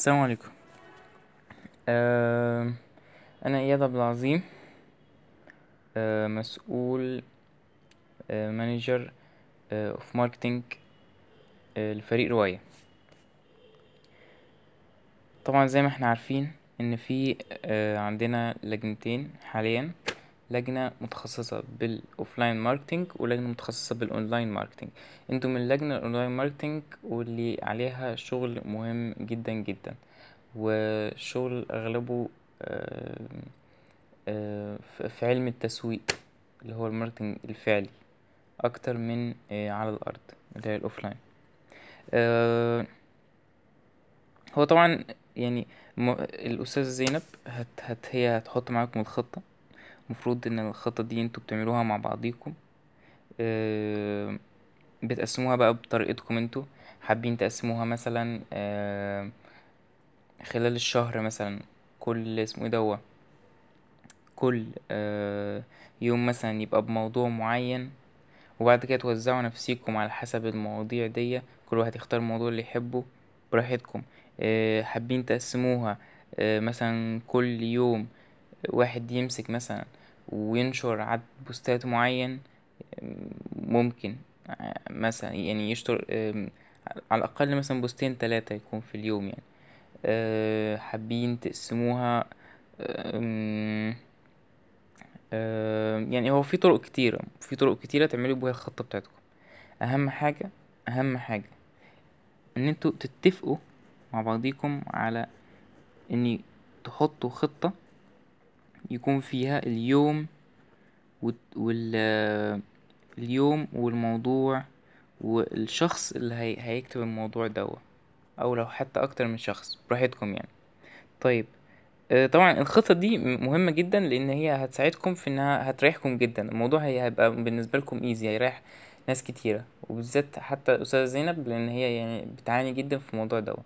السلام عليكم انا اياد عبد العظيم مسؤول مانجر اوف ماركتنج لفريق رواية طبعا زي ما احنا عارفين ان في عندنا لجنتين حاليا لجنة متخصصة بالاوفلاين ماركتنج ولجنة متخصصة بالاونلاين ماركتنج انتو من اللجنة الاونلاين ماركتنج واللي عليها شغل مهم جدا جدا وشغل اغلبه في علم التسويق اللي هو الماركتنج الفعلي اكتر من على الارض اللي هي الاوفلاين هو طبعا يعني الاستاذة زينب هت هت هي هتحط معاكم الخطة مفروض ان الخطة دي انتوا بتعملوها مع بعضيكم بتقسموها بقى بطريقتكم انتوا حابين تقسموها مثلا خلال الشهر مثلا كل اسمه ايه دوا كل يوم مثلا يبقى بموضوع معين وبعد كده توزعوا نفسيكم على حسب المواضيع ديه كل واحد يختار الموضوع اللي يحبه براحتكم حابين تقسموها مثلا كل يوم واحد يمسك مثلا وينشر عدد بوستات معين ممكن مثلا يعني يشطر على الاقل مثلا بوستين تلاتة يكون في اليوم يعني حابين تقسموها يعني هو في طرق كتيرة في طرق كتيرة تعملوا بيها الخطة بتاعتكم اهم حاجة اهم حاجة ان انتوا تتفقوا مع بعضيكم على ان تحطوا خطة يكون فيها اليوم وال اليوم والموضوع والشخص اللي هيكتب الموضوع دوا او لو حتى اكتر من شخص براحتكم يعني طيب طبعا الخطة دي مهمة جدا لان هي هتساعدكم في انها هتريحكم جدا الموضوع هيبقى بالنسبة ايزي هيريح ناس كتيرة وبالذات حتى الاستاذة زينب لان هي يعني بتعاني جدا في الموضوع دوا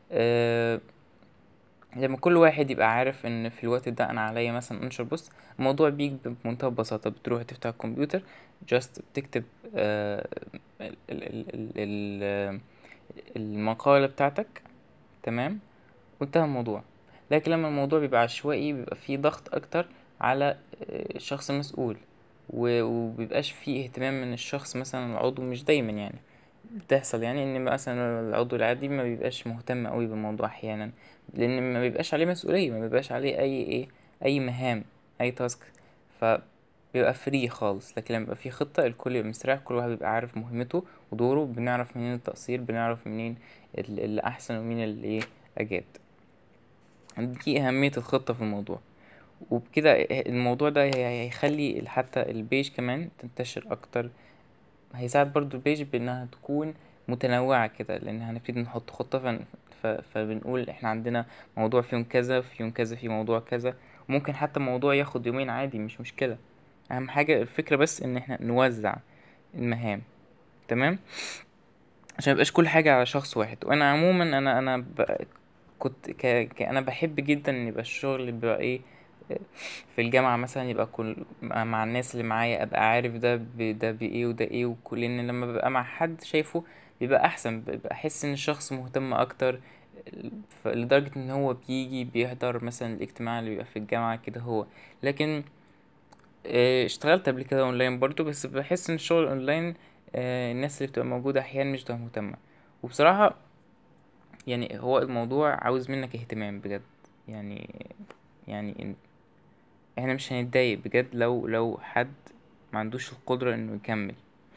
لما كل واحد يبقى عارف ان في الوقت ده انا عليا مثلا انشر بوست الموضوع بيجي بمنتهى البساطة بتروح تفتح الكمبيوتر جاست بتكتب ال ال ال ال المقالة بتاعتك تمام وانتهى الموضوع لكن لما الموضوع بيبقى عشوائي بيبقى فيه ضغط اكتر على الشخص المسؤول ومبيبقاش فيه اهتمام من الشخص مثلا العضو مش دايما يعني بتحصل يعني ان مثلا العضو العادي مبيبقاش مهتم اوي بالموضوع احيانا لان مبيبقاش عليه مسؤولية مبيبقاش عليه اي ايه اي مهام اي تاسك ف بيبقى فري خالص لكن لما يبقى فيه خطة الكل يبقى مستريح كل واحد بيبقى عارف مهمته ودوره بنعرف منين التقصير بنعرف منين اللي احسن ومين اللي ايه اجاد دي اهمية الخطة في الموضوع وبكده الموضوع ده هيخلي حتى البيج كمان تنتشر اكتر هيساعد برضو البيج بانها تكون متنوعة كده لان هنبتدي نحط خطة فبنقول احنا عندنا موضوع في يوم كذا في يوم كذا في موضوع كذا وممكن حتى موضوع ياخد يومين عادي مش مشكلة اهم حاجة الفكرة بس ان احنا نوزع المهام تمام عشان ميبقاش كل حاجة على شخص واحد وانا عموما انا انا ب... كنت ك... ك... انا بحب جدا ان يبقى الشغل بيبقى ايه في الجامعة مثلا يبقى كل مع الناس اللي معايا ابقى عارف ده ب... ده بايه وده ايه وكل لان لما ببقى مع حد شايفه بيبقى احسن ببقى احس ان الشخص مهتم اكتر لدرجة ان هو بيجي بيحضر مثلا الاجتماع اللي بيبقى في الجامعة كده هو لكن اشتغلت قبل كده اونلاين برضو بس بحس ان الشغل اونلاين الناس اللي بتبقى موجودة احيانا مش بتبقى مهتمة وبصراحة يعني هو الموضوع عاوز منك اهتمام بجد يعني يعني احنا مش هنتضايق بجد لو لو حد معندوش القدرة انه يكمل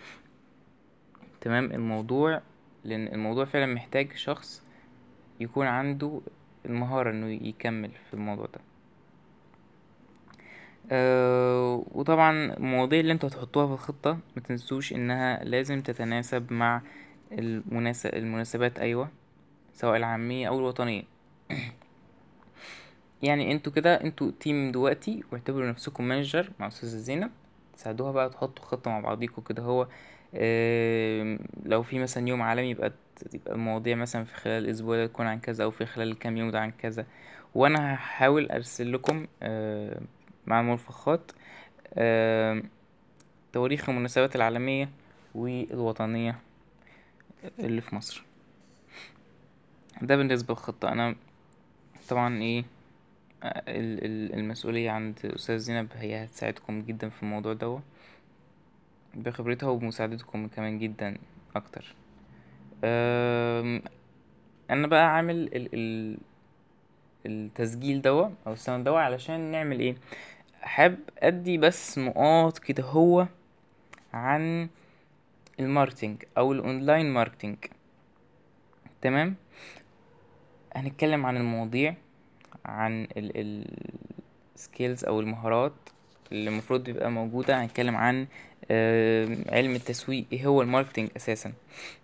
تمام الموضوع لان الموضوع فعلا محتاج شخص يكون عنده المهارة انه يكمل في الموضوع ده أه وطبعا المواضيع اللي انتوا هتحطوها في الخطة متنسوش انها لازم تتناسب مع المناسب المناسبات ايوه سواء العامية او الوطنية يعني انتوا كده انتوا تيم دلوقتي واعتبروا نفسكم مانجر مع استاذة زينب تساعدوها بقى تحطوا خطة مع بعضيكوا كده هو أه لو في مثلا يوم عالمي يبقى يبقى المواضيع مثلا في خلال الاسبوع ده تكون عن كذا او في خلال الكام يوم ده عن كذا وانا هحاول ارسل لكم أه مع المرفقات أه تواريخ المناسبات العالمية والوطنية اللي في مصر ده بالنسبة للخطة انا طبعا ايه ال- ال- المسؤولية عند أستاذ زينب هي هتساعدكم جدا في الموضوع دوا بخبرتها وبمساعدتكم كمان جدا أكتر أم، أنا بقى عامل ال ال التسجيل دوا أو السنة دوا علشان نعمل ايه حابب أدي بس نقاط كده هو عن الماركتينج أو الأونلاين ماركتينج تمام هنتكلم عن المواضيع عن ال ال skills او المهارات اللي المفروض تبقى موجودة هنتكلم عن آه، علم التسويق ايه هو الماركتينج اساسا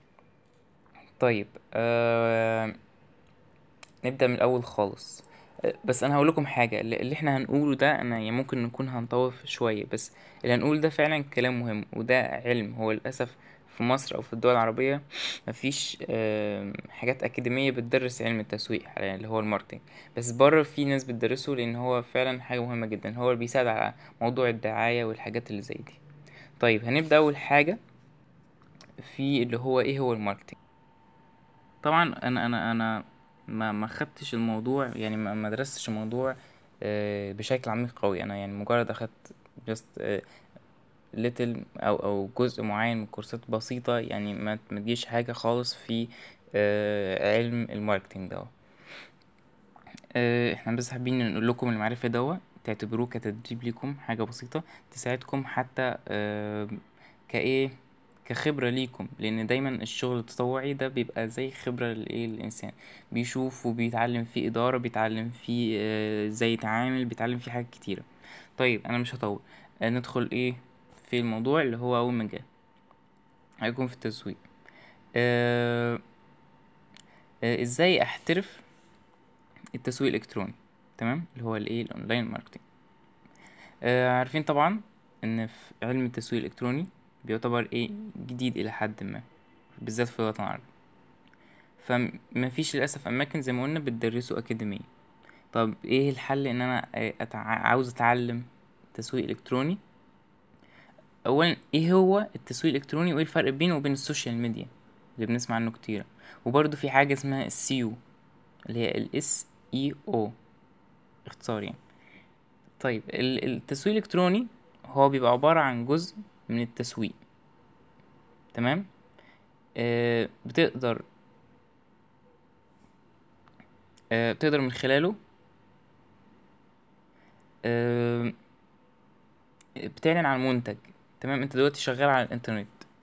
طيب آه نبدأ من الاول خالص آه، بس انا هقول لكم حاجة اللي اللي احنا هنقوله ده انا يعني ممكن نكون هنطول في شوية بس اللي هنقول ده فعلا كلام مهم وده علم هو للأسف في مصر او في الدول العربية مفيش آه، حاجات أكاديمية بتدرس علم التسويق حاليا اللي هو الماركتينج بس بره في ناس بتدرسه لأن هو فعلا حاجة مهمة جدا هو اللي بيساعد على موضوع الدعاية والحاجات اللي زي دي طيب هنبدأ أول حاجة في اللي هو ايه هو الماركتينج طبعا انا انا انا ما ما خدتش الموضوع يعني ما ما درستش الموضوع آه، بشكل عميق قوي انا يعني مجرد اخدت just ليتل او او جزء معين من كورسات بسيطة يعني ما ما تجيش حاجة خالص في آه، علم الماركتينج ده آه، احنا بس حابين نقول لكم المعرفة دوا تعتبروه كتدريب ليكم حاجة بسيطة تساعدكم حتى آه، كايه كخبرة ليكم لأن دايما الشغل التطوعي ده بيبقى زي خبرة لإيه الإنسان بيشوف وبيتعلم فيه إدارة بيتعلم فيه آه، ازاي يتعامل بيتعلم فيه حاجات كتيرة طيب أنا مش هطول آه، ندخل ايه في الموضوع اللي هو أول مجال هيكون في التسويق آه، آه، ازاي احترف التسويق الالكتروني تمام اللي هو الايه الاونلاين ماركتنج آه عارفين طبعا ان في علم التسويق الالكتروني بيعتبر ايه جديد الى حد ما بالذات في الوطن العربي فما فيش للاسف اماكن زي ما قلنا بتدرسه اكاديمية طب ايه الحل ان انا أتع... عاوز اتعلم تسويق الكتروني اولا ايه هو التسويق الالكتروني وايه الفرق بينه وبين السوشيال ميديا اللي بنسمع عنه كتير وبرضه في حاجه اسمها السيو اللي هي الاس اي او اختصار يعني طيب ال- التسويق الالكتروني هو بيبقى عباره عن جزء من التسويق تمام آه بتقدر آه بتقدر من خلاله آه بتعلن عن منتج تمام انت دلوقتي شغال على الانترنت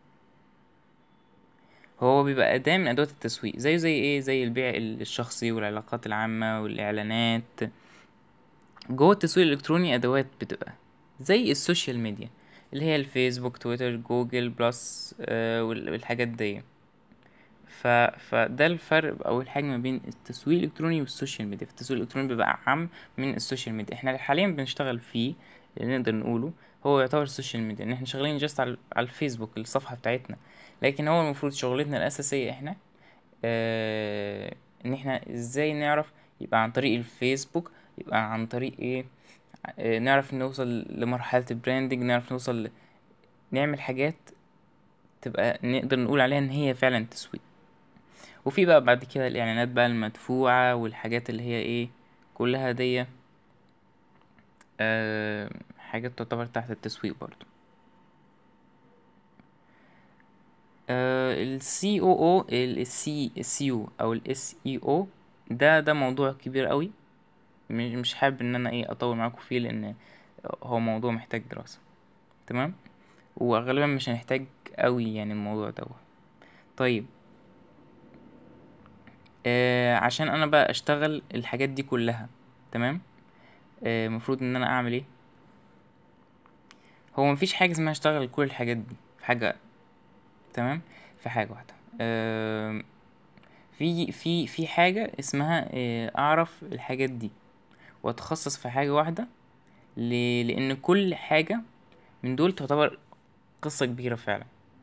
هو بيبقى أداة من أدوات التسويق زيه زي ايه زي البيع الشخصي والعلاقات العامة والإعلانات جوه التسويق الإلكتروني أدوات بتبقى زي السوشيال ميديا اللي هي الفيسبوك تويتر جوجل بلس آه وال- والحاجات دي ف... فده الفرق أول حاجة ما بين التسويق الإلكتروني والسوشيال ميديا التسويق الإلكتروني بيبقى أعم من السوشيال ميديا احنا حاليا بنشتغل فيه اللي نقدر نقوله هو يعتبر السوشيال ميديا ان احنا شغالين جاست على على الفيسبوك الصفحة بتاعتنا لكن هو المفروض شغلتنا الأساسية احنا آه ان احنا ازاي نعرف يبقى عن طريق الفيسبوك يبقى عن طريق ايه آه نعرف نوصل لمرحلة البراندنج نعرف نوصل ل... نعمل حاجات تبقى نقدر نقول عليها ان هي فعلا تسويق وفي بقى بعد كده الاعلانات بقى المدفوعة والحاجات اللي هي ايه كلها دي آه حاجات تعتبر تحت التسويق برضو السي او او السي السي او او الاس اي او ده ده موضوع كبير قوي مش مش حابب ان انا ايه اطول معاكم فيه لان هو موضوع محتاج دراسة تمام وغالبا مش هنحتاج قوي يعني الموضوع ده طيب آه عشان انا بقى اشتغل الحاجات دي كلها تمام آه، المفروض ان انا اعمل ايه هو مفيش حاجه اسمها اشتغل كل الحاجات دي في حاجه تمام في حاجه واحده آم، في في في حاجه اسمها آه، اعرف الحاجات دي واتخصص في حاجه واحده ل- لان كل حاجه من دول تعتبر قصه كبيره فعلا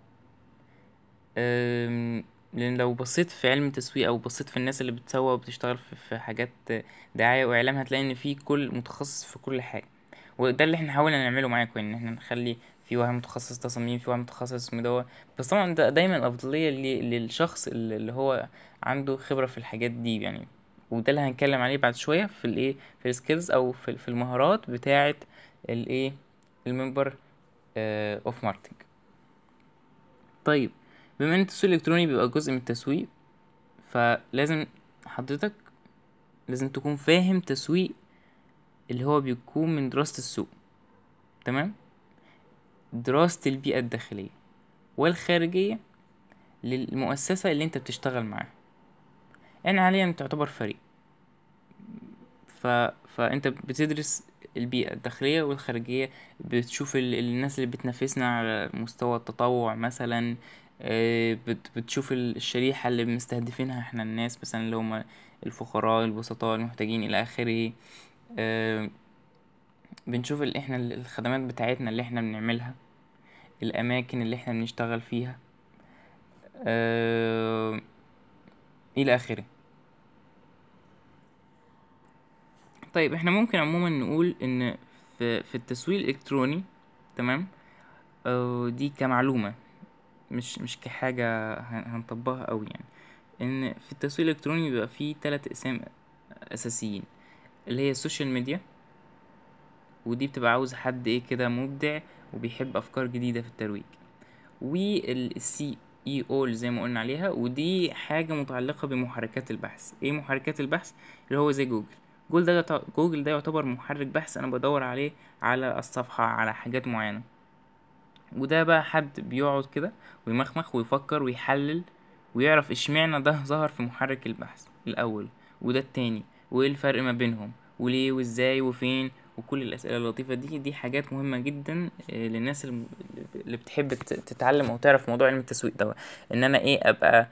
أم، لان لو بصيت في علم التسويق او بصيت في الناس اللي بتسوق وبتشتغل في في حاجات دعايه واعلام هتلاقي ان في كل متخصص في كل حاجه وده اللي احنا حاولنا نعمله معاكم ان احنا نخلي في واحد متخصص تصاميم في واحد متخصص مدوة بس طبعا ده دايما الافضليه ل- للشخص اللي اللي هو عنده خبره في الحاجات دي يعني وده اللي هنتكلم عليه بعد شويه في الايه في السكيلز او في, في المهارات بتاعه الايه الممبر اوف ماركتنج طيب بما ان التسويق الالكتروني بيبقى جزء من التسويق فلازم حضرتك لازم تكون فاهم تسويق اللي هو بيكون من دراسة السوق تمام دراسة البيئة الداخلية والخارجية للمؤسسة اللي انت بتشتغل معاها يعني حاليا تعتبر فريق ف... فانت بتدرس البيئة الداخلية والخارجية بتشوف ال... الناس اللي بتنافسنا على مستوى التطوع مثلا آه، بت... بتشوف الشريحة اللي مستهدفينها احنا الناس مثلا اللي هما الفقراء البسطاء المحتاجين الى اخره آه، بنشوف اللي احنا الخدمات بتاعتنا اللي احنا بنعملها الاماكن اللي احنا بنشتغل فيها آه، الى اخره طيب احنا ممكن عموما نقول ان في, في التسويق الالكتروني تمام آه، دي كمعلومة مش مش كحاجة هنطبقها اوي يعني ان في التسويق الالكتروني بيبقى فيه تلات اقسام اساسيين اللي هي السوشيال ميديا ودي بتبقى عاوز حد ايه كده مبدع وبيحب افكار جديدة في الترويج والسي اي او زي ما قلنا عليها ودي حاجة متعلقة بمحركات البحث ايه محركات البحث اللي هو زي جوجل جوجل ده جوجل ده يعتبر محرك بحث انا بدور عليه على الصفحة على حاجات معينة وده بقى حد بيقعد كده ويمخمخ ويفكر ويحلل ويعرف اشمعنى ده ظهر في محرك البحث الاول وده التاني وايه الفرق ما بينهم وليه وازاي وفين وكل الاسئله اللطيفه دي دي حاجات مهمه جدا آه، للناس اللي بتحب تتعلم او تعرف موضوع علم التسويق ده ان انا ايه ابقى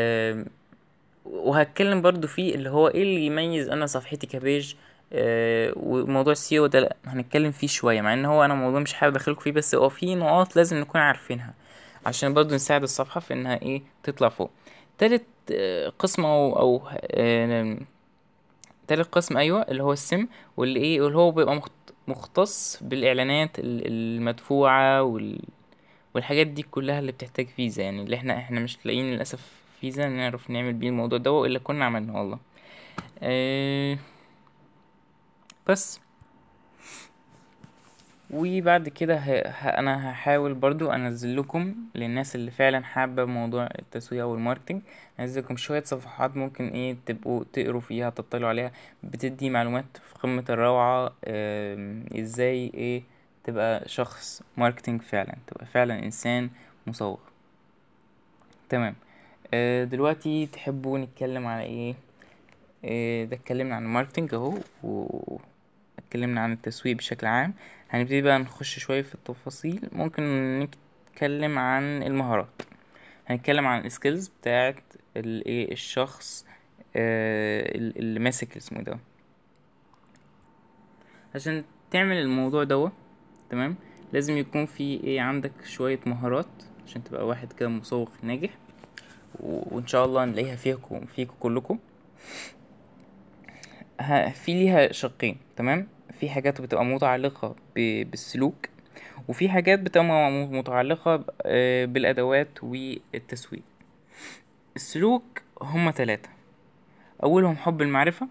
وهتكلم برضو فيه اللي هو ايه اللي يميز انا صفحتي كبيج آه وموضوع السيو ده هنتكلم فيه شويه مع ان هو انا موضوع مش حابب ادخلكم فيه بس هو في نقاط لازم نكون عارفينها عشان برضو نساعد الصفحه في انها ايه تطلع فوق تالت آه، قسم او او آه تالت قسم ايوه اللي هو السم واللي ايه واللي هو بيبقى مختص بالاعلانات المدفوعه وال والحاجات دي كلها اللي بتحتاج فيزا يعني اللي احنا احنا مش لاقيين للاسف فيزا نعرف نعمل بيه الموضوع ده والا كنا عملنا والله اه بس وبعد كده انا هحاول برضو انزل لكم للناس اللي فعلا حابه موضوع التسويق والماركتنج انزل لكم شويه صفحات ممكن ايه تبقوا تقروا فيها تطلعوا عليها بتدي معلومات في قمه الروعه ازاي ايه تبقى شخص ماركتنج فعلا تبقى فعلا انسان مسوق تمام آه دلوقتي تحبوا نتكلم على ايه آه ده اتكلمنا عن الماركتنج اهو واتكلمنا عن التسويق بشكل عام هنبتدي بقى نخش شوية في التفاصيل ممكن نتكلم عن المهارات هنتكلم عن السكيلز بتاعت الايه الشخص آه اللي ماسك اسمه ده عشان تعمل الموضوع دوت تمام لازم يكون في ايه عندك شوية مهارات عشان تبقى واحد كده مسوق ناجح وان شاء الله نلاقيها فيكم فيكم كلكم في ليها شقين تمام في حاجات بتبقى متعلقة بالسلوك وفي حاجات بتبقى متعلقة آه، بالأدوات والتسويق السلوك هما تلاتة أولهم حب المعرفة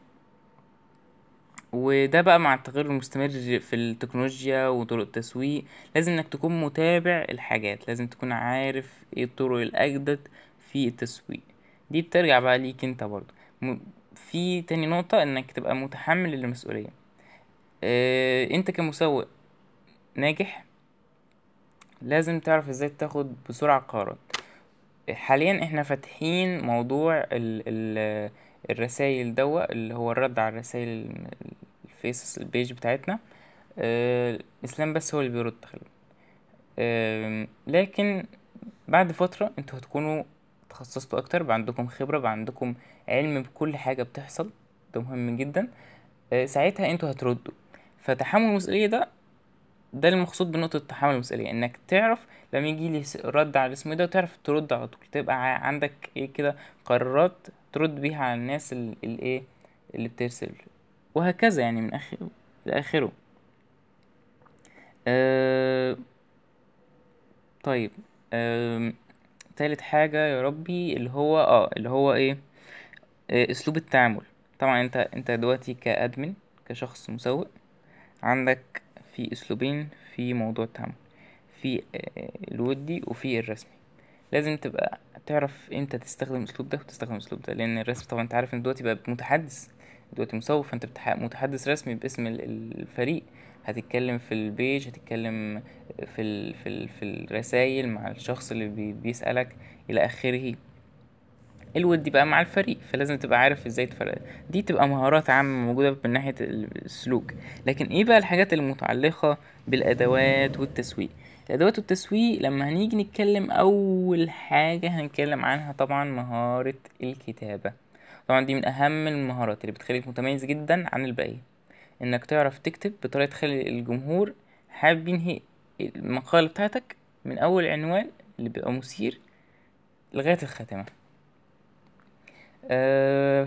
وده بقى مع التغير المستمر في التكنولوجيا وطرق التسويق لازم انك تكون متابع الحاجات لازم تكون عارف ايه الطرق الاجدد في التسويق دي بترجع بقى ليك انت برضو في تاني نقطة انك تبقى متحمل المسؤولية اه انت كمسوق ناجح لازم تعرف ازاي تاخد بسرعة قرارات حاليا احنا فاتحين موضوع ال ال الرسايل دوا اللي هو الرد على الرسايل الفيس البيج بتاعتنا آه اسلام بس هو اللي بيرد خلي آه لكن بعد فترة انتوا هتكونوا تخصصتوا اكتر بقى عندكم خبرة بقى عندكم علم بكل حاجة بتحصل ده مهم جدا آه ساعتها انتوا هتردوا فتحمل المسؤولية ده ده المقصود بنقطة تحمل المسؤولية انك تعرف لما يجي لي رد على اسمه ده وتعرف ترد على طول تبقى عندك ايه كده قرارات ترد بيها على الناس الايه اللي بترسل وهكذا يعني من اخر لاخره أه طيب أه تالت حاجة يا ربي اللي هو اه اللي هو ايه آه، اسلوب التعامل طبعا انت انت دلوقتي كادمن كشخص مسوق عندك في اسلوبين في موضوع التعامل في الودي وفي الرسمي لازم تبقى تعرف امتى تستخدم الاسلوب ده وتستخدم الاسلوب ده لان الرسم طبعا انت عارف ان دلوقتي بقى متحدث دلوقتي مسوق فانت متحدث رسمي باسم الفريق هتتكلم في البيج هتتكلم في ال في ال في الرسايل مع الشخص اللي بي بيسألك الى اخره الودي بقى مع الفريق فلازم تبقى عارف ازاي تفرق دي تبقى مهارات عامة موجودة من ناحية السلوك لكن ايه بقى الحاجات المتعلقة بالادوات والتسويق الادوات والتسويق لما هنيجي نتكلم اول حاجة هنتكلم عنها طبعا مهارة الكتابة طبعا دي من اهم المهارات اللي بتخليك متميز جدا عن الباقيين انك تعرف تكتب بطريقة تخلي الجمهور حابب ينهي المقالة بتاعتك من اول عنوان اللي بيبقى مثير لغاية الخاتمة أه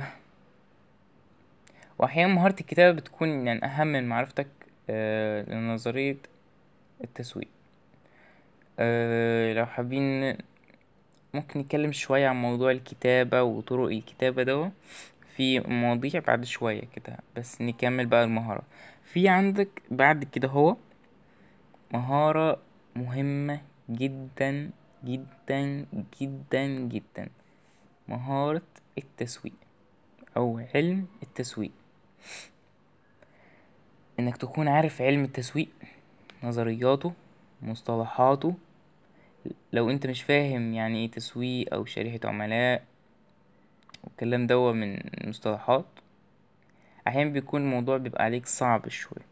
واحيانا مهارة الكتابة بتكون يعني اهم من معرفتك أه لنظرية التسويق أه لو حابين ممكن نتكلم شوية عن موضوع الكتابة وطرق الكتابة دوا في مواضيع بعد شوية كده بس نكمل بقى المهارة في عندك بعد كده هو مهارة مهمة جدا جدا جدا جدا مهارة التسويق او علم التسويق انك تكون عارف علم التسويق نظرياته مصطلحاته لو انت مش فاهم يعني ايه تسويق او شريحة عملاء والكلام دوا من مصطلحات احيانا بيكون الموضوع بيبقى عليك صعب شوية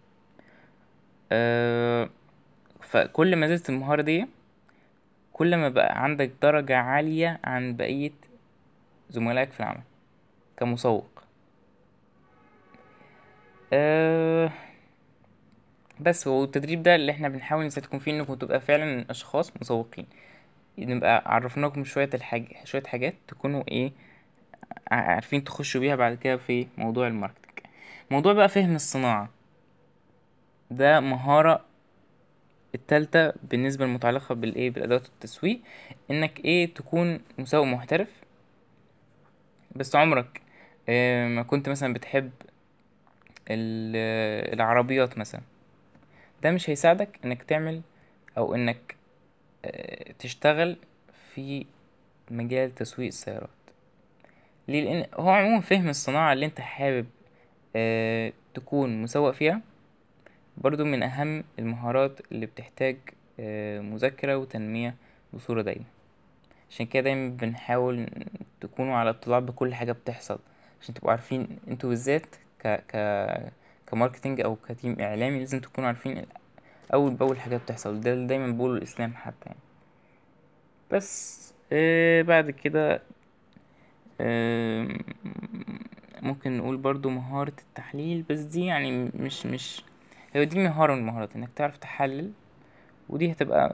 أه فكل ما زدت المهارة دي كل ما بقى عندك درجة عالية عن بقية زملائك في العمل كمسوق أه بس هو التدريب ده اللي احنا بنحاول نساعدكم فيه انكم تبقى فعلا اشخاص مسوقين نبقى عرفناكم شوية الحاجة شوية حاجات تكونوا ايه عارفين تخشوا بيها بعد كده في موضوع الماركتنج موضوع بقى فهم الصناعة ده مهارة التالتة بالنسبة المتعلقة بالايه بالادوات التسويق انك ايه تكون مسوق محترف بس عمرك اه ما كنت مثلا بتحب العربيات مثلا ده مش هيساعدك انك تعمل او انك اه تشتغل في مجال تسويق السيارات ليه لان هو عموما فهم الصناعة اللي انت حابب اه تكون مسوق فيها برضو من اهم المهارات اللي بتحتاج مذاكرة وتنمية بصورة دايمة عشان كده دايما بنحاول تكونوا على اطلاع بكل حاجة بتحصل عشان تبقوا عارفين انتوا بالذات ك ك كماركتينج او كتيم اعلامي لازم تكونوا عارفين اول باول حاجة بتحصل ده اللي دايما بقوله الاسلام حتى يعني بس آه بعد كده آه ممكن نقول برضو مهارة التحليل بس دي يعني مش مش هي دي مهارة من المهارات انك تعرف تحلل ودي هتبقى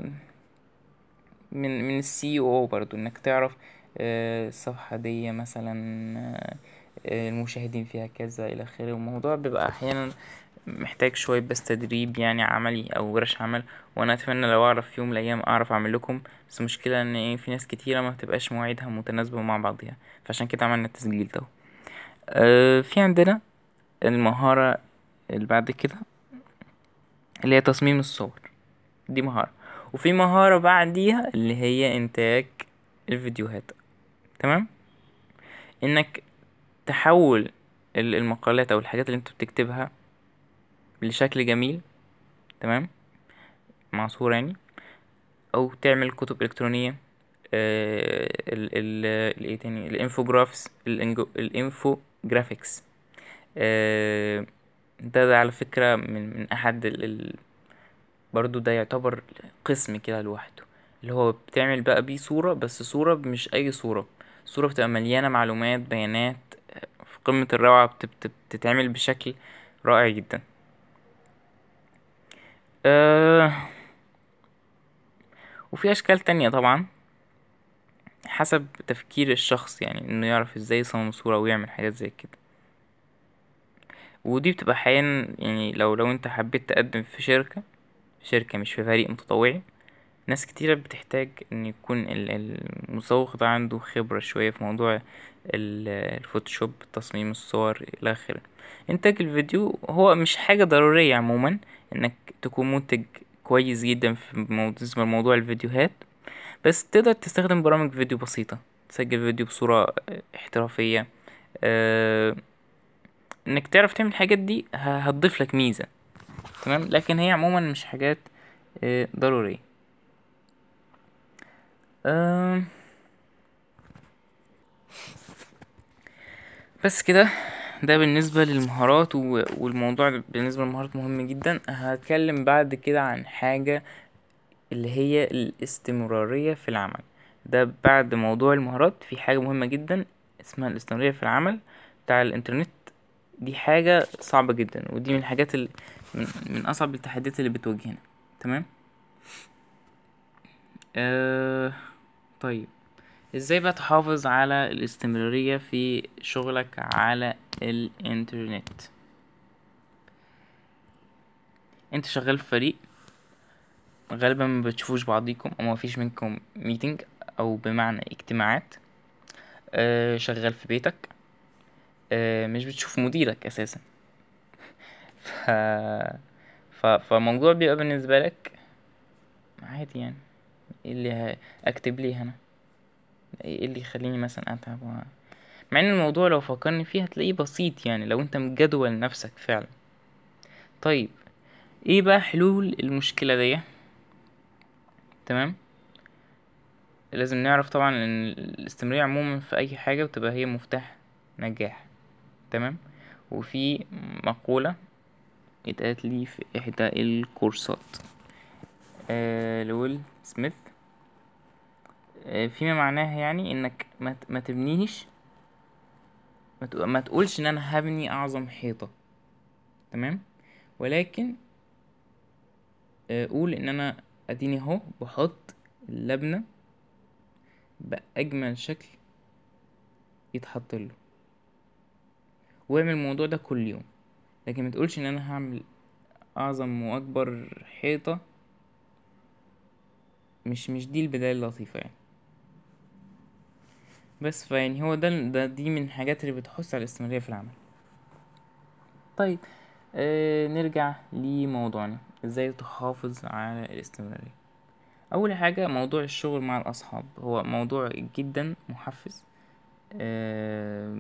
من من السي او برضو انك تعرف الصفحة دي مثلا المشاهدين فيها كذا الى اخره الموضوع بيبقى احيانا محتاج شوية بس تدريب يعني عملي او ورش عمل وانا اتمنى لو اعرف في يوم من الايام اعرف اعمل لكم بس المشكلة ان ايه في ناس كتيرة ما بتبقاش مواعيدها متناسبة مع بعضها فعشان كده عملنا التسجيل ده أه في عندنا المهارة اللي بعد كده اللي هي تصميم الصور دي مهارة وفي مهارة بعديها اللي هي انتاج الفيديوهات تمام انك تحول المقالات او الحاجات اللي انت بتكتبها لشكل جميل تمام مع صورة يعني او تعمل كتب الكترونية آه ال ال الايه تاني الانفوجرافس الانفوجرافيكس آه ده, ده على فكرة من, من احد ال ال برضو ده يعتبر قسم كده لوحده اللي هو بتعمل بقى بيه صورة بس صورة مش اي صورة صورة بتبقى مليانة معلومات بيانات في قمة الروعة بتتعمل بشكل رائع جدا أه وفي اشكال تانية طبعا حسب تفكير الشخص يعني انه يعرف ازاي يصمم صورة ويعمل حاجات زي كده ودي بتبقى احيانا يعني لو لو انت حبيت تقدم في شركة في شركة مش في فريق متطوعي ناس كتيرة بتحتاج ان يكون المسوق ده عنده خبرة شوية في موضوع الفوتوشوب تصميم الصور الى اخره انتاج الفيديو هو مش حاجة ضرورية عموما انك تكون منتج كويس جدا في بالنسبة لموضوع الفيديوهات بس تقدر تستخدم برامج فيديو بسيطة تسجل فيديو بصورة احترافية أه انك تعرف تعمل الحاجات دي هتضيف لك ميزة تمام لكن هي عموما مش حاجات اه ضرورية أه بس كده ده بالنسبة للمهارات والموضوع بالنسبة للمهارات مهم جدا هتكلم بعد كده عن حاجة اللي هي الاستمرارية في العمل ده بعد موضوع المهارات في حاجة مهمة جدا اسمها الاستمرارية في العمل بتاع الانترنت دي حاجة صعبة جدا ودي من الحاجات ال... من, من اصعب التحديات اللي بتواجهنا تمام آه... طيب ازاي بقى تحافظ على الاستمرارية في شغلك على الانترنت انت شغال في فريق غالبا ما بتشوفوش بعضيكم او ما فيش منكم ميتنج او بمعنى اجتماعات آه شغال في بيتك آه مش بتشوف مديرك اساسا ف... ف... فالموضوع بيبقى بالنسبة لك عادي يعني ايه اللي ه... اكتب ليه هنا ايه اللي يخليني مثلا اتعب و... مع ان الموضوع لو فكرني فيه هتلاقيه بسيط يعني لو انت مجدول نفسك فعلا طيب ايه بقى حلول المشكلة دي تمام لازم نعرف طبعا ان الاستمرارية عموما في اي حاجة بتبقى هي مفتاح نجاح تمام وفي مقولة اتقالت لي في احدى الكورسات آه لويل سميث آه فيما معناها يعني انك ما, ما تبنيش ما, ما تقولش ان انا هبني اعظم حيطة تمام ولكن آه قول ان انا اديني اهو بحط اللبنة بأجمل شكل يتحط له واعمل الموضوع ده كل يوم لكن ما تقولش ان انا هعمل اعظم واكبر حيطة مش مش دي البداية اللطيفة يعني بس فيعني هو ده, ده دي من الحاجات اللي بتحث على الاستمرارية في العمل طيب آه نرجع لموضوعنا ازاي تحافظ على الاستمرارية اول حاجة موضوع الشغل مع الاصحاب هو موضوع جدا محفز آه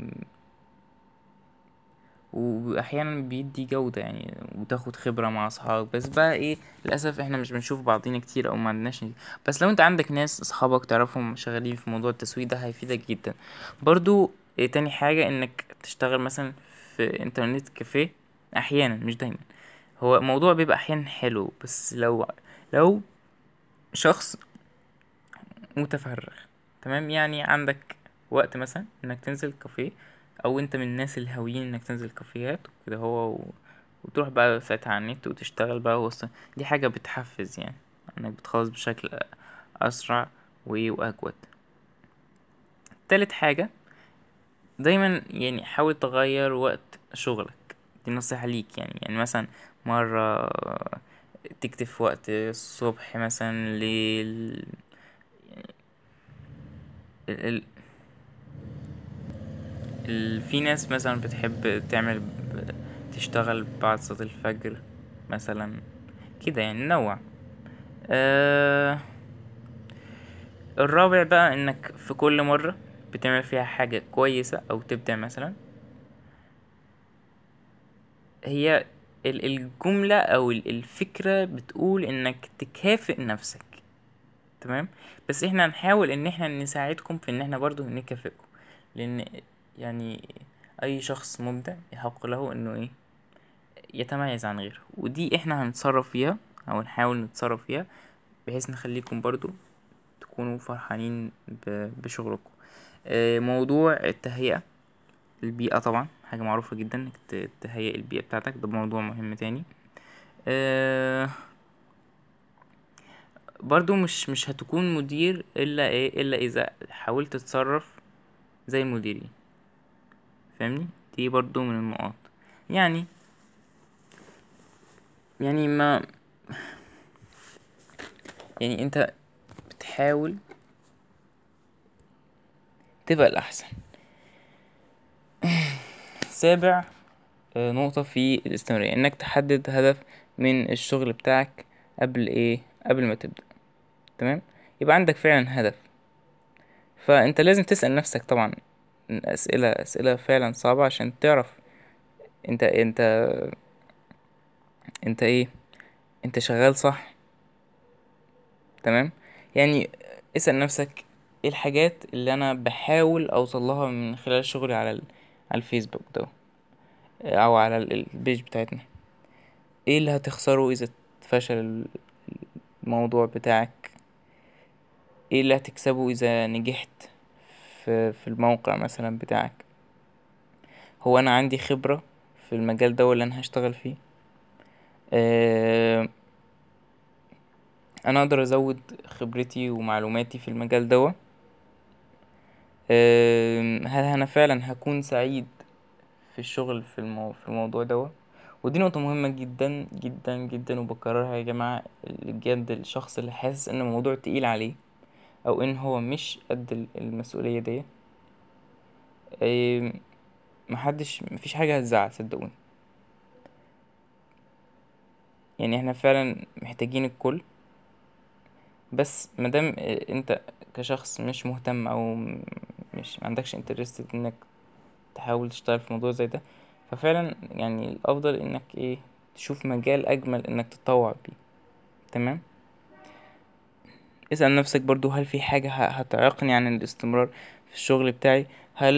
واحيانا بيدي جودة يعني وتاخد خبرة مع اصحابك بس بقى ايه للاسف احنا مش بنشوف بعضينا كتير او ما عندناش بس لو انت عندك ناس اصحابك تعرفهم شغالين في موضوع التسويق ده هيفيدك جدا برضو إيه تاني حاجة انك تشتغل مثلا في انترنت كافيه احيانا مش دايما هو موضوع بيبقى احيانا حلو بس لو لو شخص متفرغ تمام يعني عندك وقت مثلا انك تنزل كافيه او انت من الناس الهاويين انك تنزل كافيهات وكده هو و... وتروح بقى ساعتها على النت وتشتغل بقى وسط دي حاجة بتحفز يعني انك بتخلص بشكل اسرع واجود تالت حاجة دايما يعني حاول تغير وقت شغلك دي نصيحة ليك يعني يعني مثلا مرة تكتب في وقت الصبح مثلا ليل يعني ال... ال... في ناس مثلا بتحب تعمل تشتغل بعد صلاة الفجر مثلا كده يعني نوع أه... الرابع بقى انك في كل مرة بتعمل فيها حاجة كويسة او تبدع مثلا هي الجملة او الفكرة بتقول انك تكافئ نفسك تمام بس احنا هنحاول ان احنا نساعدكم في ان احنا برضو نكافئكم لان يعني اي شخص مبدع يحق له انه ايه يتميز عن غيره ودي احنا هنتصرف فيها او نحاول نتصرف فيها بحيث نخليكم برضو تكونوا فرحانين بشغلكم موضوع التهيئة البيئة طبعا حاجة معروفة جدا انك تهيئ البيئة بتاعتك ده موضوع مهم تاني أه برضو مش مش هتكون مدير الا ايه الا اذا حاولت تتصرف زي المديرين فاهمني دي برضو من النقاط يعني يعني ما يعني انت بتحاول تبقى الأحسن سابع آه، نقطة في الاستمرارية انك تحدد هدف من الشغل بتاعك قبل ايه قبل ما تبدأ تمام يبقى عندك فعلا هدف فانت لازم تسأل نفسك طبعا اسئلة اسئلة فعلا صعبة عشان تعرف انت انت انت ايه انت شغال صح تمام يعني اسأل نفسك ايه الحاجات اللي انا بحاول اوصلها من خلال شغلي على ال... على الفيسبوك ده او على البيج بتاعتنا ايه اللي هتخسره اذا فشل الموضوع بتاعك ايه اللي هتكسبه اذا نجحت في, في الموقع مثلا بتاعك هو انا عندي خبرة في المجال ده اللي انا هشتغل فيه آه انا اقدر ازود خبرتي ومعلوماتي في المجال دوا آه هل انا فعلا هكون سعيد في الشغل في, المو... في الموضوع دوا ودي نقطة مهمة جدا جدا جدا وبكررها يا جماعة بجد الشخص اللي حاسس ان الموضوع تقيل عليه او ان هو مش قد المسؤولية دي آه محدش مفيش حاجة هتزعل صدقوني يعني احنا فعلا محتاجين الكل بس مادام انت كشخص مش مهتم او مش معندكش انترست انك تحاول تشتغل في موضوع زي ده ففعلا يعني الافضل انك ايه تشوف مجال اجمل انك تتطوع بيه تمام اسأل نفسك برضو هل في حاجة هتعيقني عن الاستمرار في الشغل بتاعي هل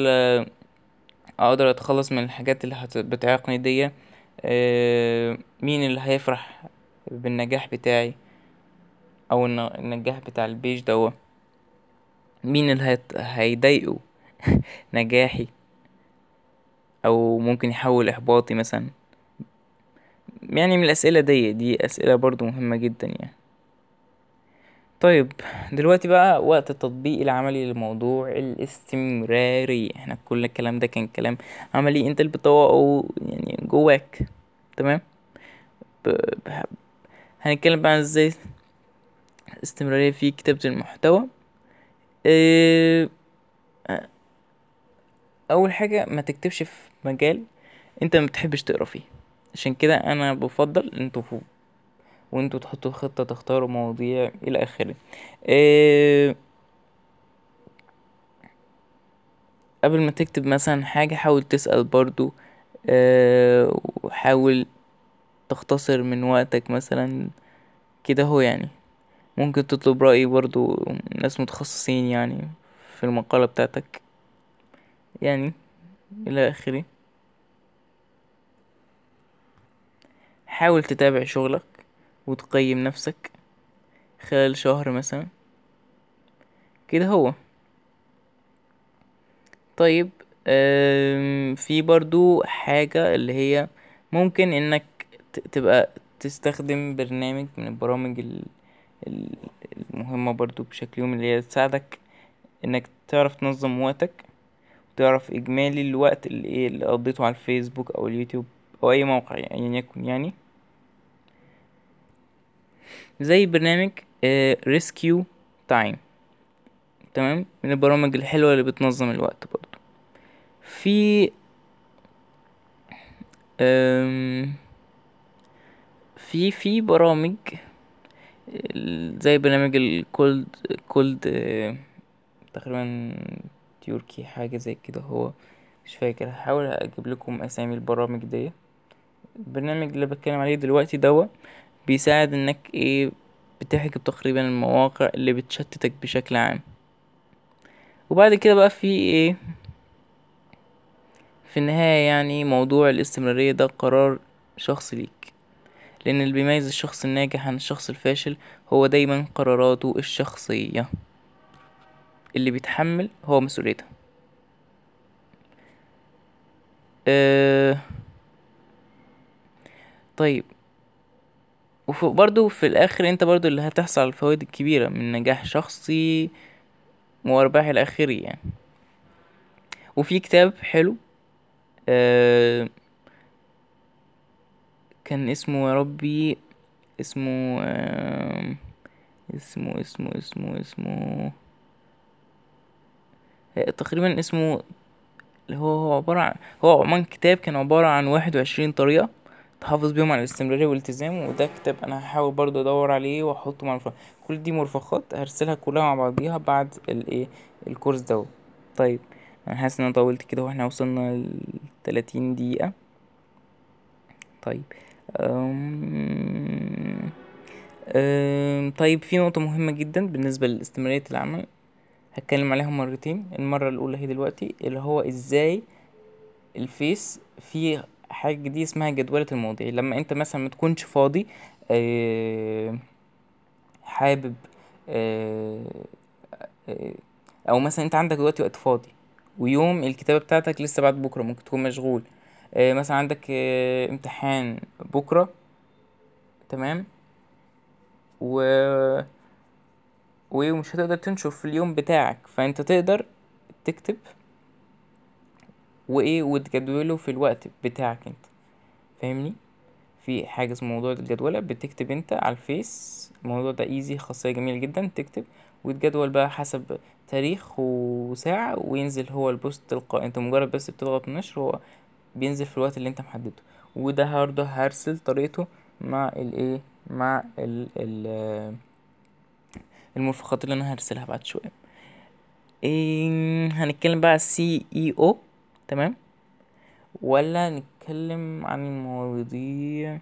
اقدر اتخلص من الحاجات اللي بتعيقني دي مين اللي هيفرح بالنجاح بتاعي او النجاح بتاع البيج دوا مين اللي هيضايقه نجاحي او ممكن يحول احباطي مثلا يعني من الاسئله دي دي اسئله برضو مهمه جدا يعني طيب دلوقتي بقى وقت التطبيق العملي لموضوع الاستمرارية احنا كل الكلام ده كان كلام عملي انت اللي بتطوقه يعني جواك تمام هنتكلم بقى عن ازاي استمرارية في كتابة المحتوى اه اول حاجة ما تكتبش في مجال انت ما بتحبش تقرا فيه عشان كده انا بفضل انتوا وانتوا تحطوا خطة تختاروا مواضيع الى اخره اه قبل ما تكتب مثلا حاجة حاول تسأل برضو اه وحاول تختصر من وقتك مثلا كده هو يعني ممكن تطلب رأي برضو ناس متخصصين يعني في المقالة بتاعتك يعني الى اخره حاول تتابع شغلك وتقيم نفسك خلال شهر مثلا كده هو طيب في برضو حاجة اللي هي ممكن انك تبقى تستخدم برنامج من البرامج المهمة برضو بشكل يومي اللي هي تساعدك انك تعرف تنظم وقتك وتعرف اجمالي الوقت اللي ايه اللي قضيته على الفيسبوك او اليوتيوب او اي موقع يعني يكن يعني زي برنامج ريسكيو تايم تمام من البرامج الحلوة اللي بتنظم الوقت برضو في في في برامج زي برنامج الكولد كولد تقريبا تيوركي حاجة زي كده هو مش فاكر هحاول اجيب لكم اسامي البرامج دي البرنامج اللي بتكلم عليه دلوقتي دوا بيساعد انك ايه بتحجب تقريبا المواقع اللي بتشتتك بشكل عام وبعد كده بقى في ايه في النهاية يعني موضوع الاستمرارية ده قرار شخصي ليك لأن اللي بيميز الشخص الناجح عن الشخص الفاشل هو دايما قراراته الشخصية اللي بيتحمل هو مسؤوليته أه طيب وبرضه في الاخر انت برضه اللي هتحصل على الفوائد الكبيرة من نجاح شخصي وارباح الاخري يعني وفي كتاب حلو آه كان اسمه يا ربي اسمه آه اسمه اسمه اسمه اسمه آه، تقريبا اسمه اللي هو هو عبارة عن هو عموما كتاب كان عبارة عن واحد وعشرين طريقة تحافظ بيهم على الاستمرارية والالتزام وده كتاب انا هحاول برضو ادور عليه واحطه مع الفرق. كل دي مرفقات هرسلها كلها مع بعضيها بعد الايه الكورس دوت طيب انا حاسس ان انا طولت كده واحنا وصلنا لتلاتين دقيقة طيب أم... أم... طيب في نقطة مهمة جدا بالنسبة لاستمرارية العمل هتكلم عليها مرتين المرة الأولى هي دلوقتي اللي هو ازاي الفيس في حاجة جديدة اسمها جدولة المواضيع لما انت مثلا متكونش فاضي أه حابب أه أه او مثلا انت عندك دلوقتي وقت فاضي ويوم الكتابة بتاعتك لسه بعد بكرة ممكن تكون مشغول أه مثلا عندك أه امتحان بكرة تمام و ومش هتقدر تنشر في اليوم بتاعك فانت تقدر تكتب وايه وتجدوله في الوقت بتاعك انت فاهمني في حاجة اسمها موضوع الجدولة بتكتب انت على الفيس الموضوع ده ايزي خاصية جميلة جدا تكتب وتجدول بقى حسب تاريخ وساعة وينزل هو البوست تلقائي انت مجرد بس بتضغط النشر هو بينزل في الوقت اللي انت محدده وده برضه هرسل طريقته مع الايه مع ال ال المرفقات اللي انا هرسلها بعد شويه إيه هنتكلم بقى على السي اي او تمام ولا نتكلم عن المواضيع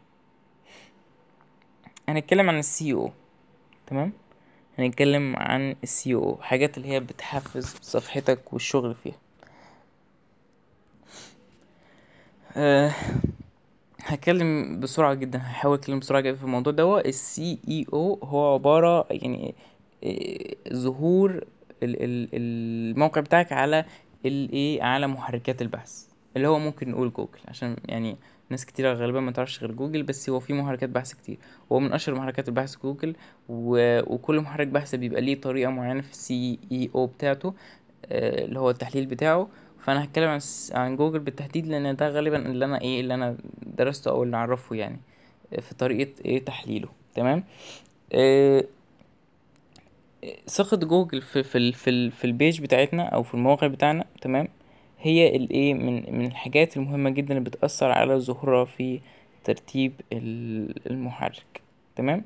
هنتكلم عن السي او تمام هنتكلم عن السي او حاجات اللي هي بتحفز صفحتك والشغل فيها أه هتكلم بسرعة جدا هحاول اتكلم بسرعة جدا في الموضوع ده السي اي او هو عبارة يعني إيه ظهور ال- ال- الموقع بتاعك على الايه على محركات البحث اللي هو ممكن نقول جوجل عشان يعني ناس كتيرة غالبا ما تعرفش غير جوجل بس هو في محركات بحث كتير هو من اشهر محركات البحث جوجل و... وكل محرك بحث بيبقى ليه طريقة معينة في السي اي او بتاعته آه، اللي هو التحليل بتاعه فانا هتكلم عن الس- عن جوجل بالتحديد لان ده غالبا اللي انا ايه اللي انا درسته او اللي اعرفه يعني آه، في طريقة ايه تحليله تمام آه، ثقة جوجل في في ال في ال في البيج بتاعتنا او في الموقع بتاعنا تمام هي الايه من من الحاجات المهمة جدا اللي بتأثر على ظهورها في ترتيب ال- المحرك تمام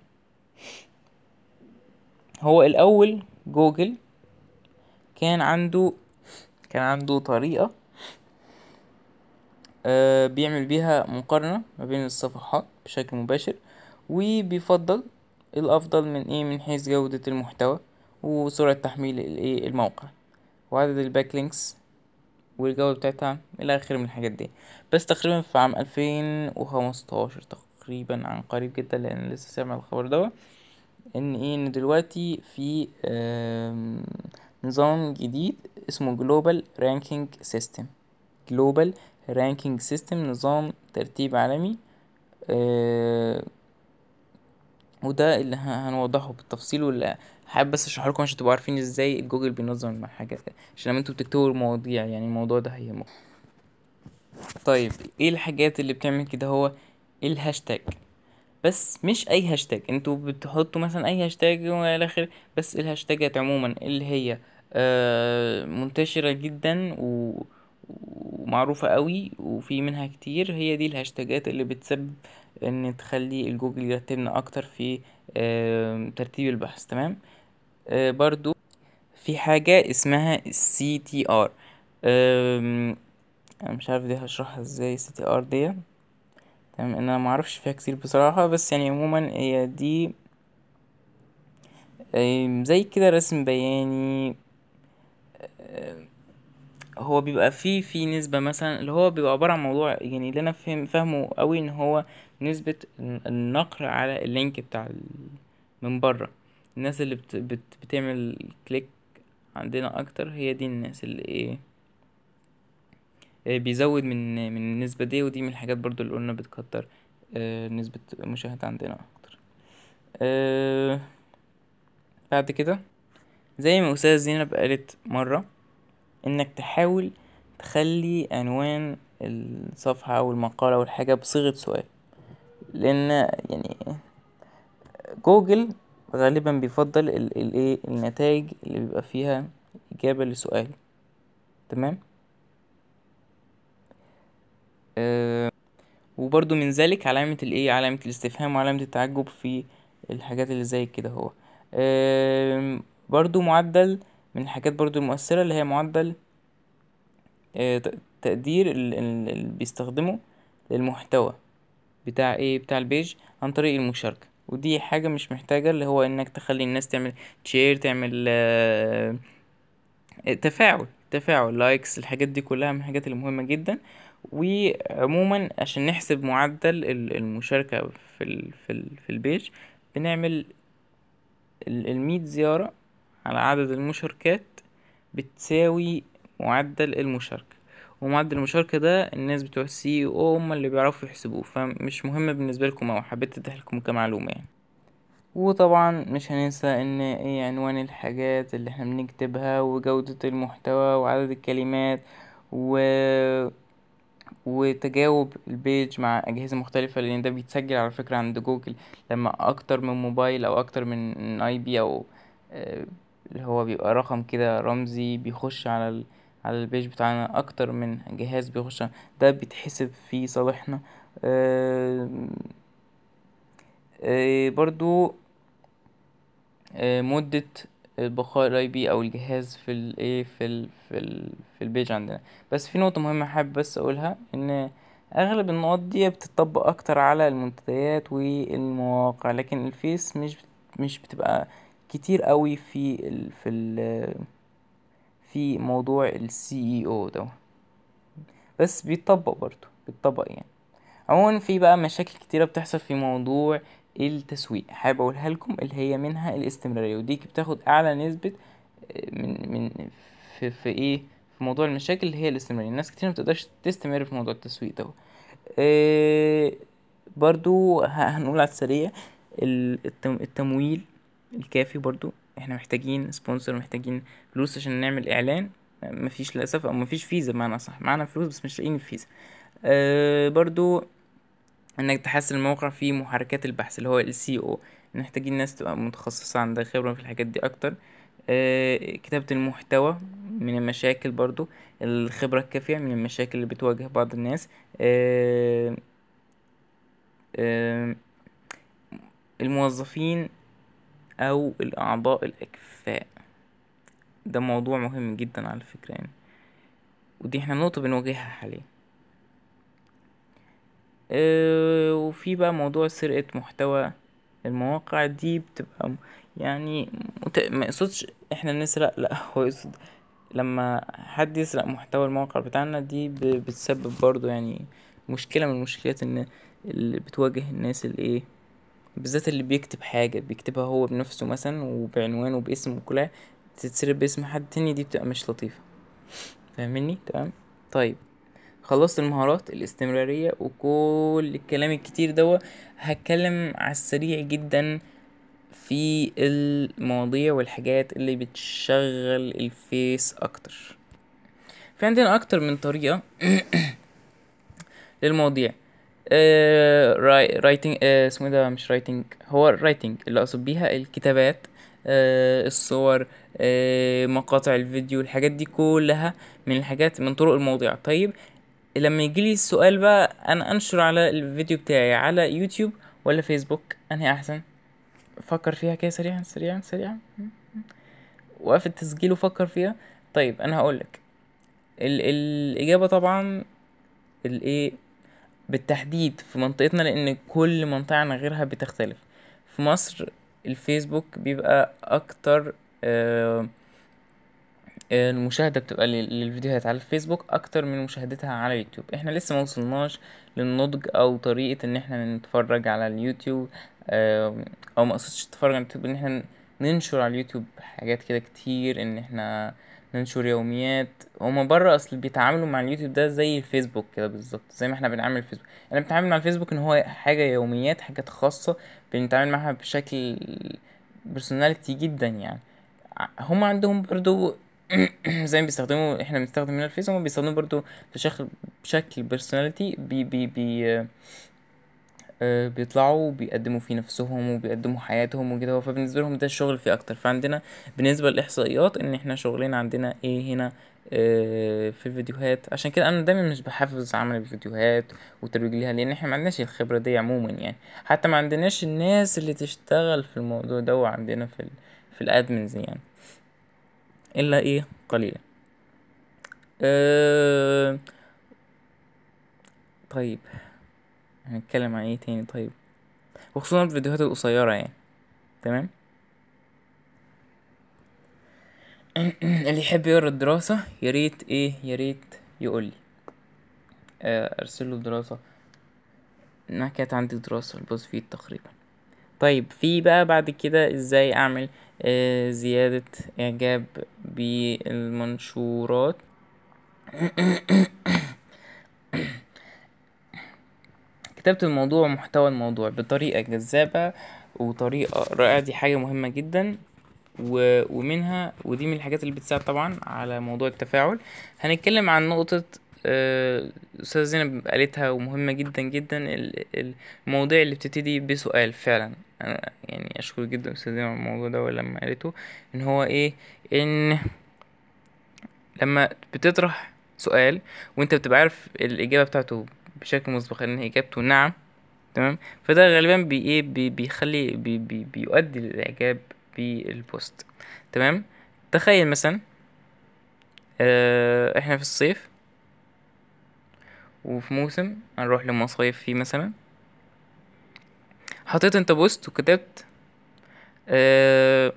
هو الاول جوجل كان عنده كان عنده طريقة آه بيعمل بيها مقارنة ما بين الصفحات بشكل مباشر وبيفضل الأفضل من إيه من حيث جودة المحتوى وسرعة تحميل الإيه الموقع وعدد الباك لينكس والجودة بتاعتها إلى آخره من الحاجات دي بس تقريبا في عام ألفين وخمستاشر تقريبا عن قريب جدا لأن لسه سامع الخبر ده إن إيه إن دلوقتي في آم، نظام جديد اسمه جلوبال رانكينج سيستم جلوبال رانكينج سيستم نظام ترتيب عالمي آه، وده اللي ه- هنوضحه بالتفصيل واللي حابب بس اشرح لكم عشان تبقوا عارفين ازاي جوجل بينظم الحاجات عشان لما انتوا بتكتبوا المواضيع يعني الموضوع ده هيهمكم طيب ايه الحاجات اللي بتعمل كده هو الهاشتاج بس مش اي هاشتاج انتوا بتحطوا مثلا اي هاشتاج والى اخره بس الهاشتاجات عموما اللي هي آه، منتشرة جدا و... ومعروفة قوي وفي منها كتير هي دي الهاشتاجات اللي بتسبب ان تخلي الجوجل يرتبنا اكتر في آم، ترتيب البحث تمام آه، برضو في حاجة اسمها السي تي ار انا مش عارف دي هشرحها ازاي السي تي ار دي تمام انا ما اعرفش فيها كتير بصراحة بس يعني عموما هي دي آم، زي كده رسم بياني آم، هو بيبقى فيه في نسبة مثلا اللي هو بيبقى عبارة عن موضوع يعني اللي انا فهم فاهمه قوي ان هو نسبة الن- النقر على اللينك بتاع ال... من بره الناس اللي بت... بت... بتعمل كليك عندنا اكتر هي دي الناس اللي ايه آه، بيزود من من النسبة دي ودي من الحاجات برضو اللي قلنا بتكتر آه، نسبة المشاهدة عندنا اكتر آه، بعد كده زي ما أستاذة زينب قالت مرة إنك تحاول تخلي عنوان الصفحة أو المقالة أو الحاجة بصيغة سؤال لأن يعني جوجل غالبا بيفضل الايه النتائج اللي بيبقى فيها اجابة لسؤال تمام أه وبرضو من ذلك علامة الايه علامة الاستفهام وعلامة التعجب في الحاجات اللي زي كده هو أه برضو معدل من الحاجات برضو المؤثرة اللي هي معدل أه تقدير اللي بيستخدمه للمحتوى بتاع ايه بتاع البيج عن طريق المشاركة ودي حاجة مش محتاجة اللي هو انك تخلي الناس تعمل شير تعمل آه تفاعل تفاعل لايكس الحاجات دي كلها من الحاجات المهمة جدا وعموما عشان نحسب معدل المشاركة في ال في ال في البيج بنعمل المية زيارة على عدد المشاركات بتساوي معدل المشاركة ومعدل المشاركة ده الناس بتوع السي او هم اللي بيعرفوا يحسبوه فمش مهم بالنسبة لكم او حبيت اديها لكم كمعلومة يعني وطبعا مش هننسى ان ايه عنوان الحاجات اللي احنا بنكتبها وجودة المحتوى وعدد الكلمات و وتجاوب البيج مع أجهزة مختلفة لأن ده بيتسجل على فكرة عند جوجل لما أكتر من موبايل أو أكتر من اي بي أو اللي هو بيبقى رقم كده رمزي بيخش على ال على البيج بتاعنا أكتر من جهاز بيخش ده بيتحسب في صالحنا أه أه برضو أه مدة بقاء الاي بي او الجهاز في الايه في ال في ال في البيج عندنا بس في نقطه مهمه حابب بس اقولها ان اغلب النقط دي بتطبق اكتر على المنتديات والمواقع لكن الفيس مش مش بتبقى كتير قوي في ال في ال في موضوع السي اي او ده بس بيتطبق برضو بيتطبق يعني عموما في بقى مشاكل كتيرة بتحصل في موضوع التسويق حابب اقولها لكم اللي هي منها الاستمرارية ودي بتاخد اعلى نسبة من من في, في ايه في موضوع المشاكل اللي هي الاستمرارية الناس كتير متقدرش تستمر في موضوع التسويق ده إيه برضو هنقول على السريع التمويل الكافي برضو احنا محتاجين سبونسر محتاجين فلوس عشان نعمل اعلان مفيش للاسف او مفيش فيزا بمعنى صح معانا فلوس بس مش لاقيين الفيزا أه برضو انك تحسن الموقع في محركات البحث اللي هو السي او محتاجين ناس تبقى متخصصة عندها خبرة في الحاجات دي اكتر أه كتابة المحتوى من المشاكل برضو الخبرة الكافية من المشاكل اللي بتواجه بعض الناس أه أه الموظفين او الاعضاء الاكفاء ده موضوع مهم جدا على فكرة يعني ودي احنا نقطة بنواجهها حاليا اه وفي بقى موضوع سرقة محتوى المواقع دي بتبقى يعني مت... ما يقصدش احنا نسرق لا هو يقصد لما حد يسرق محتوى الموقع بتاعنا دي ب... بتسبب برضو يعني مشكلة من المشكلات ان اللي بتواجه الناس الايه بالذات اللي بيكتب حاجة بيكتبها هو بنفسه مثلا وبعنوانه وباسمه وكلها تتسرب باسم حد تاني دي بتبقى مش لطيفة فاهمني تمام طيب خلصت المهارات الاستمرارية وكل الكلام الكتير دوا هتكلم على السريع جدا في المواضيع والحاجات اللي بتشغل الفيس اكتر في عندنا اكتر من طريقة للمواضيع رايتنج اسمه ده مش رايتنج هو رايتنج اللي اقصد بيها الكتابات آه الصور آه مقاطع الفيديو الحاجات دي كلها من الحاجات من طرق المواضيع طيب لما يجيلي السؤال بقى انا انشر على الفيديو بتاعي على يوتيوب ولا فيسبوك انهي احسن فكر فيها كده سريعا سريعا سريعا وقف التسجيل وفكر فيها طيب انا هقولك ال الاجابه طبعا الايه بالتحديد في منطقتنا لان كل منطقة عن غيرها بتختلف في مصر الفيسبوك بيبقى اكتر آه المشاهدة بتبقى للفيديوهات على الفيسبوك اكتر من مشاهدتها على يوتيوب احنا لسه ما وصلناش للنضج او طريقة ان احنا نتفرج على اليوتيوب آه او ما اقصدش نتفرج على اليوتيوب ان احنا ننشر على اليوتيوب حاجات كده كتير ان احنا ننشر يوميات هما بره اصل بيتعاملوا مع اليوتيوب ده زي الفيسبوك كده بالظبط زي ما احنا بنعمل الفيسبوك انا بتعامل مع الفيسبوك ان هو حاجه يوميات حاجات خاصه بنتعامل معاها بشكل بيرسوناليتي جدا يعني هم عندهم برضو زي ما بيستخدموا احنا بنستخدم هنا الفيس هم بيستخدموا برضو بشكل بشكل بيرسوناليتي بي بي بي آه، بيطلعوا بيقدموا فيه نفسهم وبيقدموا حياتهم وكده فبالنسبة لهم ده الشغل فيه اكتر فعندنا بالنسبة للاحصائيات ان احنا شغلنا عندنا ايه هنا آه، في الفيديوهات عشان كده انا دايما مش بحفز عمل الفيديوهات وترويج ليها لان احنا ما عندناش الخبرة دي عموما يعني حتى ما عندناش الناس اللي تشتغل في الموضوع ده وعندنا في ال في الادمنز يعني الا ايه قليلا أه طيب هنتكلم عن ايه تاني طيب وخصوصا الفيديوهات القصيرة يعني تمام اللي يحب يقرا الدراسة ياريت ايه ياريت يقولي آه، ارسله الدراسة انها كانت عندي دراسة البوزفيد تقريبا طيب في بقى بعد كده ازاي اعمل آه زيادة اعجاب بالمنشورات كتابة الموضوع ومحتوى الموضوع بطريقة جذابة وطريقة رائعة دي حاجة مهمة جدا و... ومنها ودي من الحاجات اللي بتساعد طبعا على موضوع التفاعل هنتكلم عن نقطة آه، أستاذة زينب قالتها ومهمة جدا جدا ال- المواضيع اللي بتبتدي بسؤال فعلا أنا يعني أشكر جدا أستاذة زينب على الموضوع ده لما قالته إن هو إيه إن لما بتطرح سؤال وأنت بتبقى عارف الإجابة بتاعته بشكل مسبق إن إجابته نعم تمام فده غالبا بي ايه بي بيخلي بي بي بيؤدي للاعجاب بالبوست تمام تخيل مثلا آه احنا في الصيف وفي موسم هنروح لمصايف فيه مثلا حطيت انت بوست وكتبت آه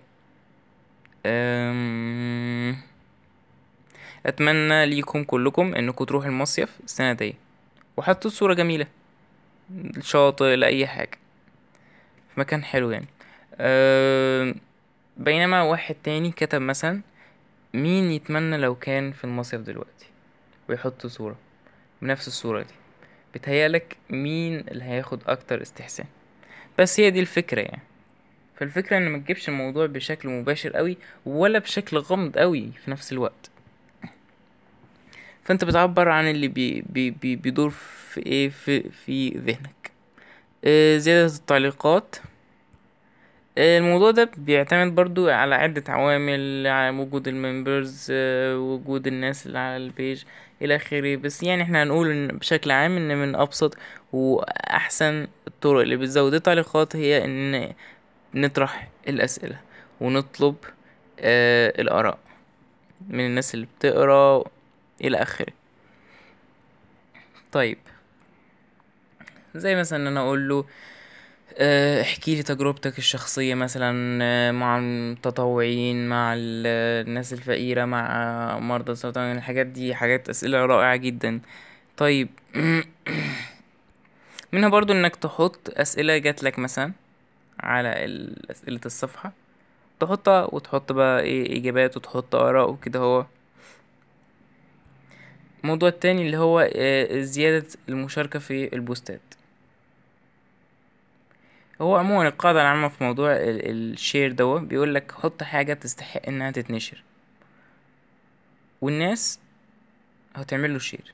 آم، اتمنى ليكم كلكم انكم تروحوا المصيف السنه دي وحطيت صوره جميله الشاطئ لأي حاجة في مكان حلو يعني أه بينما واحد تاني كتب مثلا مين يتمنى لو كان في المصيف دلوقتي ويحط صورة بنفس الصورة دي بتهيألك مين اللي هياخد أكتر استحسان بس هي دي الفكرة يعني فالفكرة ان ما تجيبش الموضوع بشكل مباشر قوي ولا بشكل غامض قوي في نفس الوقت فانت بتعبر عن اللي بي بي بي بيدور في ايه في في ذهنك آه، زيادة التعليقات آه، الموضوع ده بيعتمد برضو على عدة عوامل على وجود الممبرز وجود الناس اللي على البيج الى اخره بس يعني احنا هنقول إن بشكل عام ان من ابسط واحسن الطرق اللي بتزود التعليقات هي ان نطرح الاسئلة ونطلب آه الاراء من الناس اللي بتقرا الى اخره طيب زي مثلا ان انا اقول له آه، احكي لي تجربتك الشخصية مثلا آه، مع المتطوعين مع ال- الناس الفقيرة مع مرضى السرطان الحاجات دي حاجات أسئلة رائعة جدا طيب منها برضو انك تحط أسئلة جاتلك مثلا على ال- أسئلة الصفحة تحطها وتحط بقى ايه إجابات وتحط آراء وكده هو الموضوع التاني اللي هو آه، زيادة المشاركة في البوستات هو عموما القاعدة العامة في موضوع ال- الشير دوا بيقول لك حط حاجة تستحق انها تتنشر والناس هتعمل له شير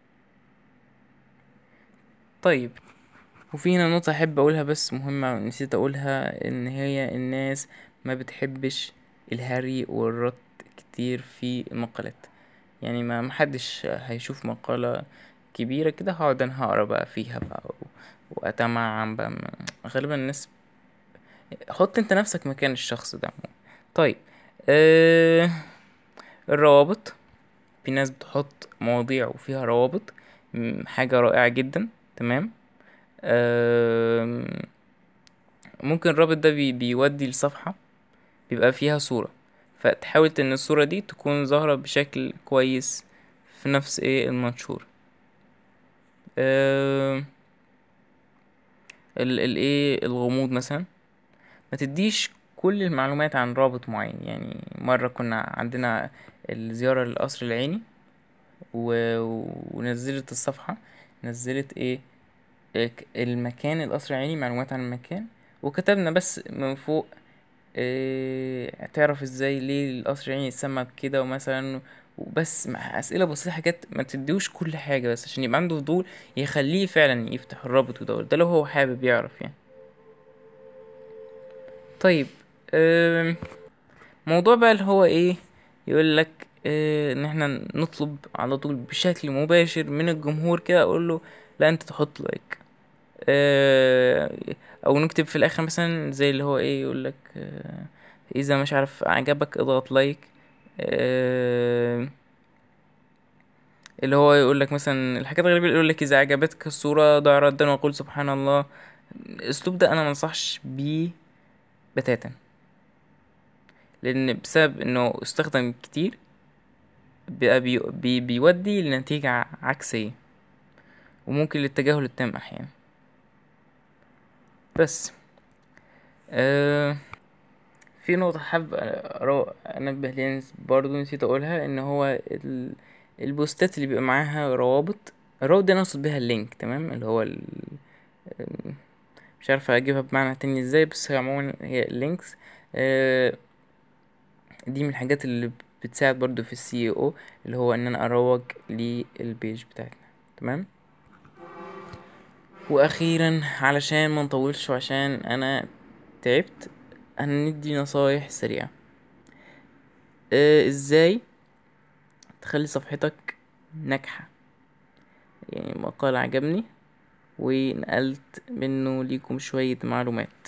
طيب وفي هنا نقطة أحب أقولها بس مهمة نسيت أقولها إن هي الناس ما بتحبش الهري والرد كتير في المقالات يعني ما محدش هيشوف مقالة كبيرة كده هقعد أنا هقرا بقى فيها بقى و- وأتمعن بقى م- غالبا الناس حط انت نفسك مكان الشخص ده طيب أه الروابط في ناس بتحط مواضيع وفيها روابط م- حاجة رائعة جدا تمام أه ممكن الرابط ده بي بيودي لصفحة بيبقى فيها صورة فتحاول ان الصورة دي تكون ظاهرة بشكل كويس في نفس ايه المنشور أه ال ال ايه الغموض مثلا ما تديش كل المعلومات عن رابط معين يعني مرة كنا عندنا الزيارة للقصر العيني و... ونزلت الصفحة نزلت ايه إيه المكان القصر العيني معلومات عن المكان وكتبنا بس من فوق إيه تعرف ازاي ليه القصر العيني يتسمى بكده ومثلا وبس مع اسئله بسيطه حاجات ما تديوش كل حاجه بس عشان يبقى عنده فضول يخليه فعلا يفتح الرابط ويدور ده لو هو حابب يعرف يعني طيب آم، موضوع بقى اللي هو ايه يقول لك اه ان احنا نطلب على طول بشكل مباشر من الجمهور كده اقول له لا انت تحط لايك اه او نكتب في الاخر مثلا زي اللي هو ايه يقول لك اه اذا مش عارف عجبك اضغط لايك اه اللي هو يقول لك مثلا الحاجات الغريبة اللي يقول لك اذا عجبتك الصورة ضع ردا وقل سبحان الله الاسلوب ده انا منصحش بيه بتاتا لان بسبب انه استخدم كتير بقى بي بي بيودي لنتيجة ع- عكسية وممكن للتجاهل التام احيانا بس آه في نقطة حابب أرو- انبه ليها برضو نسيت اقولها ان هو ال... البوستات اللي بيبقى معاها روابط الروابط دي انا اقصد بيها اللينك تمام اللي هو ال... مش عارف اجيبها بمعنى تاني ازاي بس هي عموما هي اللينكس آه دي من الحاجات اللي بتساعد برضو في السي او اللي هو ان انا اروج للبيج بتاعتنا تمام واخيرا علشان ما نطولش وعشان انا تعبت هندي نصايح سريعة آه ازاي تخلي صفحتك ناجحة يعني مقال عجبني ونقلت منه ليكم شوية معلومات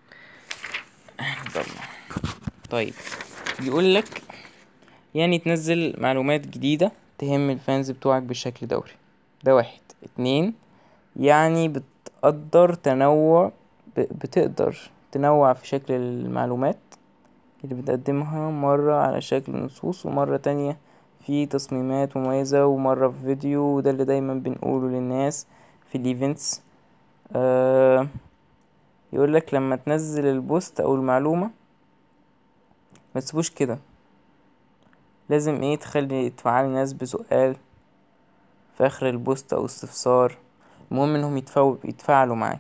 طبعا طيب بيقول لك يعني تنزل معلومات جديدة تهم الفانز بتوعك بشكل دوري ده واحد اتنين يعني بتقدر تنوع ب- بتقدر تنوع في شكل المعلومات اللي بتقدمها مرة على شكل نصوص ومرة تانية في تصميمات مميزة ومرة في فيديو وده اللي دايما بنقوله للناس في الايفنتس آه يقولك لما تنزل البوست او المعلومة ما تسيبوش كده لازم ايه تخلي تفعل الناس بسؤال في اخر البوست او استفسار المهم انهم يتفاو- يتفاعلوا معاك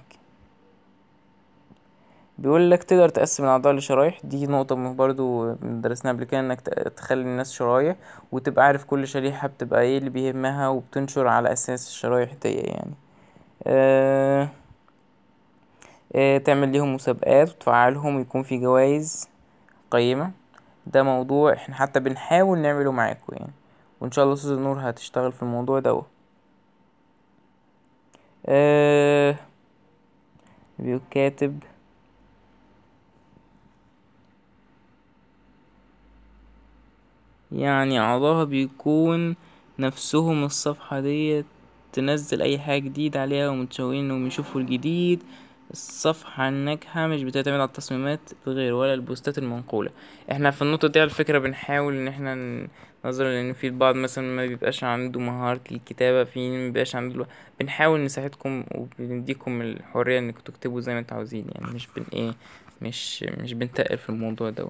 بيقول لك تقدر تقسم الاعضاء لشرايح دي نقطة م- برضو درسناها قبل كده انك ت- تخلي الناس شرايح وتبقى عارف كل شريحة بتبقى ايه اللي بيهمها وبتنشر على اساس الشرايح دي يعني آه آه تعمل ليهم مسابقات وتفعلهم ويكون في جوائز قيمة ده موضوع احنا حتى بنحاول نعمله معاكم يعني وان شاء الله استاذ نور هتشتغل في الموضوع ده آه بيقول كاتب يعني أعضاها بيكون نفسهم الصفحة دي تنزل أي حاجة جديد عليها ومتشوقين إنهم يشوفوا الجديد الصفحة الناجحة مش بتعتمد على التصميمات الغير ولا البوستات المنقولة احنا في النقطة دي على فكرة بنحاول ان احنا ن- نظرا لان في البعض مثلا ما بيبقاش عنده مهارة الكتابة في ما بيبقاش عنده الوقت. بنحاول نساعدكم وبنديكم الحرية انكم تكتبوا زي ما انتوا عاوزين يعني مش بن ايه مش مش بنتقل في الموضوع ده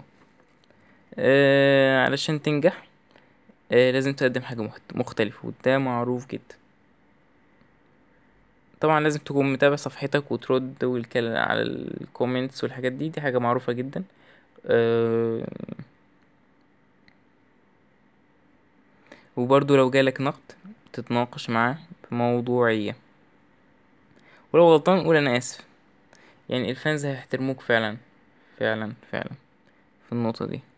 اه علشان تنجح اه لازم تقدم حاجة مخت- مختلفة وده معروف جدا طبعا لازم تكون متابع صفحتك وترد والكلام على الكومنتس والحاجات دي دي حاجة معروفة جدا أه وبرضو لو جالك نقد تتناقش معاه بموضوعية ولو غلطان قول انا اسف يعني الفانز هيحترموك فعلا فعلا فعلا في النقطة دي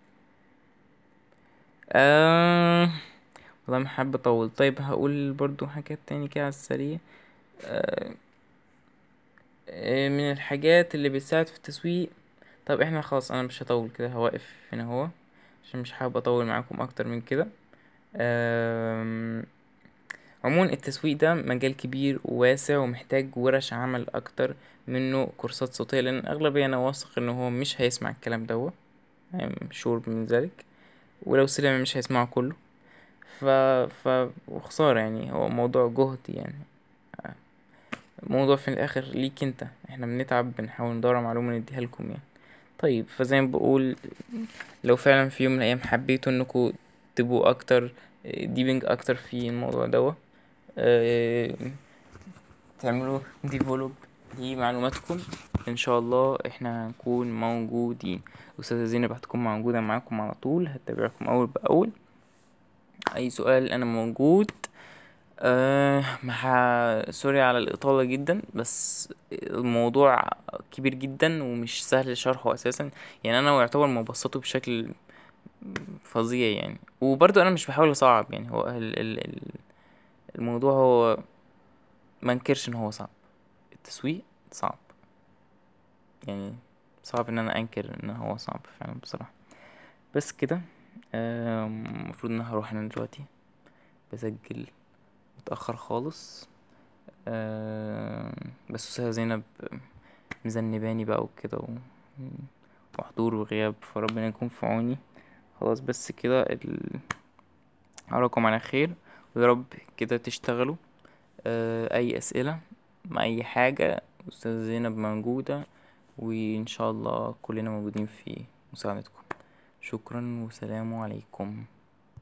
أه والله ما حابب اطول طيب هقول برضو حاجات تاني كده على السريع أه آه، من الحاجات اللي بتساعد في التسويق طب احنا خلاص انا مش هطول كده هوقف هنا هو عشان مش حابب اطول معاكم اكتر من كده أم، عموما التسويق ده مجال كبير وواسع ومحتاج ورش عمل اكتر منه كورسات صوتية لان اغلبية انا واثق ان هو مش هيسمع الكلام دوت شور من ذلك ولو سلم مش هيسمعه كله ف ف وخسارة يعني هو موضوع جهد يعني الموضوع في الاخر ليك انت احنا بنتعب بنحاول ندور على معلومة نديها لكم يعني طيب فزي ما بقول لو فعلا في يوم من الايام حبيتوا انكم تبقوا اكتر ديبنج اكتر في الموضوع دوا آه، تعملوا ديفلوب لمعلوماتكم ان شاء الله احنا هنكون موجودين استاذة زينب هتكون موجودة معاكم على طول هتتابعكم اول باول اي سؤال انا موجود أه مح... سوري على الاطالة جدا بس الموضوع كبير جدا ومش سهل شرحه اساسا يعني انا يعتبر مبسطه بشكل فظيع يعني وبرضه انا مش بحاول اصعب يعني هو ال ال ال الموضوع هو منكرش ان هو صعب التسويق صعب يعني صعب ان انا انكر ان هو صعب فعلا بصراحة بس كده المفروض ان انا هروح انا دلوقتي بسجل متأخر خالص بس استاذة زينب مذنباني بقى وكده وحضور وغياب فربنا يكون في عوني خلاص بس كده ال اراكم على خير ويارب كده تشتغلوا اي اسئلة مع اي حاجة استاذة زينب موجودة وان شاء الله كلنا موجودين في مساعدتكم شكرا وسلام عليكم